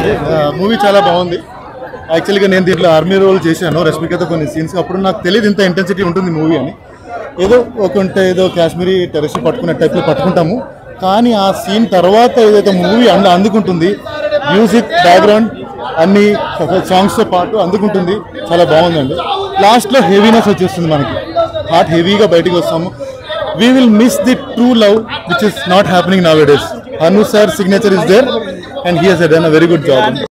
బాగుంది మూవీ చాలా బాగుంది యాక్చువల్గా నేను దీంట్లో ఆర్మీ రోల్ చేశాను రష్మికతో కొన్ని సీన్స్ అప్పుడు నాకు తెలియదు ఇంత ఇంటెన్సిటీ ఉంటుంది మూవీ అని ఏదో ఒక ఉంటే ఏదో కాశ్మీరీ టెరెస్ పట్టుకునే టైప్లో పట్టుకుంటాము కానీ ఆ సీన్ తర్వాత ఏదైతే మూవీ అంద అందుకుంటుంది మ్యూజిక్ బ్యాక్గ్రౌండ్ అన్ని సాంగ్స్తో పాటు అందుకుంటుంది చాలా బాగుందండి లాస్ట్లో హెవీనెస్ వచ్చేస్తుంది మనకి హార్ట్ హెవీగా బయటికి వస్తాము we will miss the true love which is not happening nowadays Anu sir signature is there and he he's done a very good job